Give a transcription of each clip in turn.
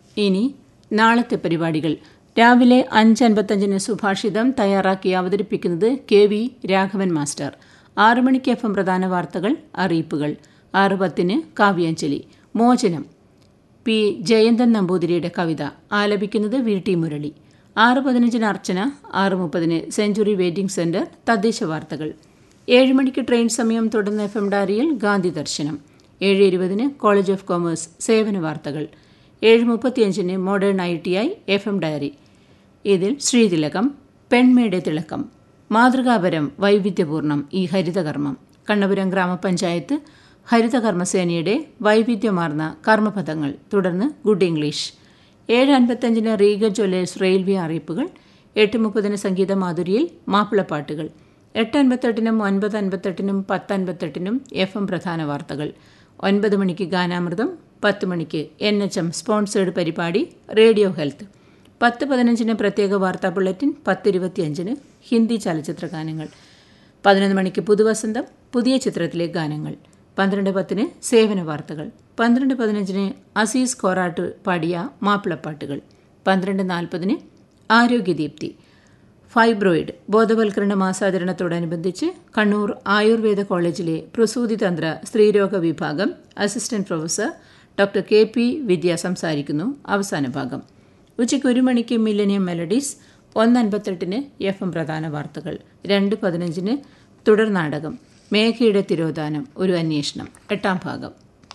ഇനി നാളത്തെ പരിപാടികൾ രാവിലെ അഞ്ച് അൻപത്തഞ്ചിന് സുഭാഷിതം തയ്യാറാക്കി അവതരിപ്പിക്കുന്നത് കെ വി രാഘവൻ മാസ്റ്റർ ആറു മണിക്ക് എഫ് എം പ്രധാന വാർത്തകൾ അറിയിപ്പുകൾ ആറ് പത്തിന് കാവ്യാഞ്ജലി മോചനം പി ജയന്തൻ നമ്പൂതിരിയുടെ കവിത ആലപിക്കുന്നത് വി ടി മുരളി ആറ് പതിനഞ്ചിന് അർച്ചന ആറ് മുപ്പതിന് സെഞ്ചുറി വെയിറ്റിംഗ് സെന്റർ തദ്ദേശ വാർത്തകൾ ഏഴ് മണിക്ക് ട്രെയിൻ സമയം തുടർന്ന് എഫ് എം ഡാരിയിൽ ഗാന്ധി ദർശനം ഏഴ് ഇരുപതിന് കോളേജ് ഓഫ് കോമേഴ്സ് സേവന വാർത്തകൾ ഏഴ് മുപ്പത്തിയഞ്ചിന് modern I T I F M diary ഇതിൽ ശ്രീതിലകം പെൺമേടെ തിളക്കം മാതൃകാപരം വൈവിധ്യപൂർണം ഈ ഹരിതകർമ്മം കണ്ണപുരം ഗ്രാമപഞ്ചായത്ത് ഹരിതകർമ്മസേനയുടെ വൈവിധ്യമാർന്ന കർമ്മപദങ്ങൾ തുടർന്ന് ഗുഡ് ഇംഗ്ലീഷ് ഏഴ് അൻപത്തഞ്ചിന് റീഗ ജ്വല്ലേഴ്സ് റെയിൽവേ അറിയിപ്പുകൾ എട്ട് മുപ്പതിന് സംഗീത മാധുരിയിൽ മാപ്പിളപ്പാട്ടുകൾ എട്ട് അൻപത്തെട്ടിനും ഒൻപത് അൻപത്തെട്ടിനും പത്ത് അൻപത്തെട്ടിനും എഫ് എം പ്രധാന വാർത്തകൾ ഒൻപത് മണിക്ക് ഗാനാമൃതം പത്ത് മണിക്ക് എൻ എച്ച് എം സ്പോൺസേഡ് പരിപാടി റേഡിയോ ഹെൽത്ത് പത്ത് പതിനഞ്ചിന് പ്രത്യേക വാർത്താ ബുള്ളറ്റിൻ പത്ത് ഇരുപത്തിയഞ്ചിന് ഹിന്ദി ചലച്ചിത്ര ഗാനങ്ങൾ പതിനൊന്ന് മണിക്ക് പുതുവസന്തം പുതിയ ചിത്രത്തിലെ ഗാനങ്ങൾ പന്ത്രണ്ട് പത്തിന് സേവന വാർത്തകൾ പന്ത്രണ്ട് പതിനഞ്ചിന് അസീസ് കോറാട്ട് പാടിയ മാപ്പിളപ്പാട്ടുകൾ പന്ത്രണ്ട് നാൽപ്പതിന് ആരോഗ്യദീപ്തി ഫൈബ്രോയിഡ് ബോധവൽക്കരണ മാസാചരണത്തോടനുബന്ധിച്ച് കണ്ണൂർ ആയുർവേദ കോളേജിലെ പ്രസൂതിതന്ത്ര സ്ത്രീരോഗ വിഭാഗം assistant professor doctor K P Vidya സംസാരിക്കുന്നു അവസാന ഭാഗം ഉച്ചയ്ക്ക് ഒരു മണിക്ക് മില്ലനിയം മെലഡീസ് ഒന്ന് അൻപത്തെട്ടിന് എഫ് എം പ്രധാന വാർത്തകൾ രണ്ട് പതിനഞ്ചിന് തുടർ നാടകം മേഘയുടെ തിരോധാനം ഒരു അന്വേഷണം എട്ടാം ഭാഗം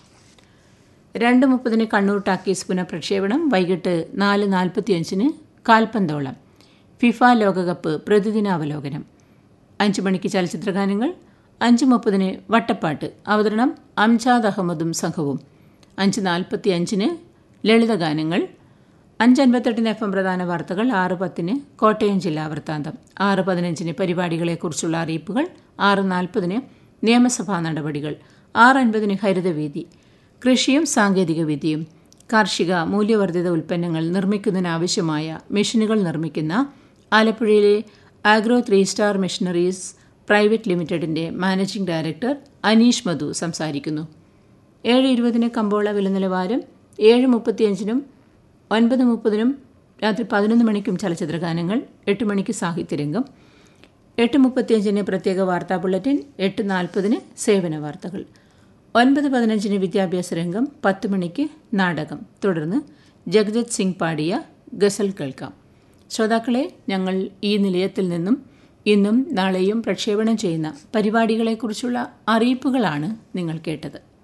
രണ്ട് മുപ്പതിന് കണ്ണൂർ ടാക്കീസ് പുനഃപ്രക്ഷേപണം വൈകിട്ട് നാല് നാൽപ്പത്തിയഞ്ചിന് കാൽപന്തോളം ഫിഫ ലോകകപ്പ് പ്രതിദിനാവലോകനം അഞ്ച് മണിക്ക് ചലച്ചിത്രഗാനങ്ങൾ അഞ്ച് മുപ്പതിന് വട്ടപ്പാട്ട് അവതരണം അംജാദ് അഹമ്മദും സംഘവും അഞ്ച് നാൽപ്പത്തി അഞ്ചിന് ലളിതഗാനങ്ങൾ അഞ്ച് അൻപത്തെട്ടിന് എഫ് എം പ്രധാന വാർത്തകൾ ആറ് പത്തിന് കോട്ടയം ജില്ലാ വൃത്താന്തം ആറ് പതിനഞ്ചിന് പരിപാടികളെക്കുറിച്ചുള്ള അറിയിപ്പുകൾ ആറ് നാൽപ്പതിന് നിയമസഭാ നടപടികൾ ആറ് അൻപതിന് ഹരിതവീതി കൃഷിയും സാങ്കേതികവിദ്യയും കാർഷിക മൂല്യവർദ്ധിത ഉൽപ്പന്നങ്ങൾ നിർമ്മിക്കുന്നതിനാവശ്യമായ മെഷീനുകൾ നിർമ്മിക്കുന്ന ആലപ്പുഴയിലെ agro three star machineries private ലിമിറ്റഡിന്റെ മാനേജിംഗ് ഡയറക്ടർ അനീഷ് മധു സംസാരിക്കുന്നു ഏഴ് ഇരുപതിന് കമ്പോള വില നിലവാരം ഏഴ് മുപ്പത്തിയഞ്ചിനും ഒൻപത് മുപ്പതിനും രാത്രി പതിനൊന്ന് മണിക്കും ചലച്ചിത്ര ഗാനങ്ങൾ എട്ട് മണിക്ക് സാഹിത്യരംഗം എട്ട് മുപ്പത്തിയഞ്ചിന് പ്രത്യേക വാർത്താ ബുള്ളറ്റിൻ എട്ട് നാൽപ്പതിന് സേവന വാർത്തകൾ ഒൻപത് പതിനഞ്ചിന് വിദ്യാഭ്യാസ രംഗം പത്ത് മണിക്ക് നാടകം തുടർന്ന് ജഗജിത് സിംഗ് പാടിയ ഗസൽ കേൾക്കാം ശ്രോതാക്കളെ ഞങ്ങൾ ഈ നിലയത്തിൽ നിന്നും ഇന്നും നാളെയും പ്രക്ഷേപണം ചെയ്യുന്ന പരിപാടികളെക്കുറിച്ചുള്ള അറിയിപ്പുകളാണ് നിങ്ങൾ കേട്ടത്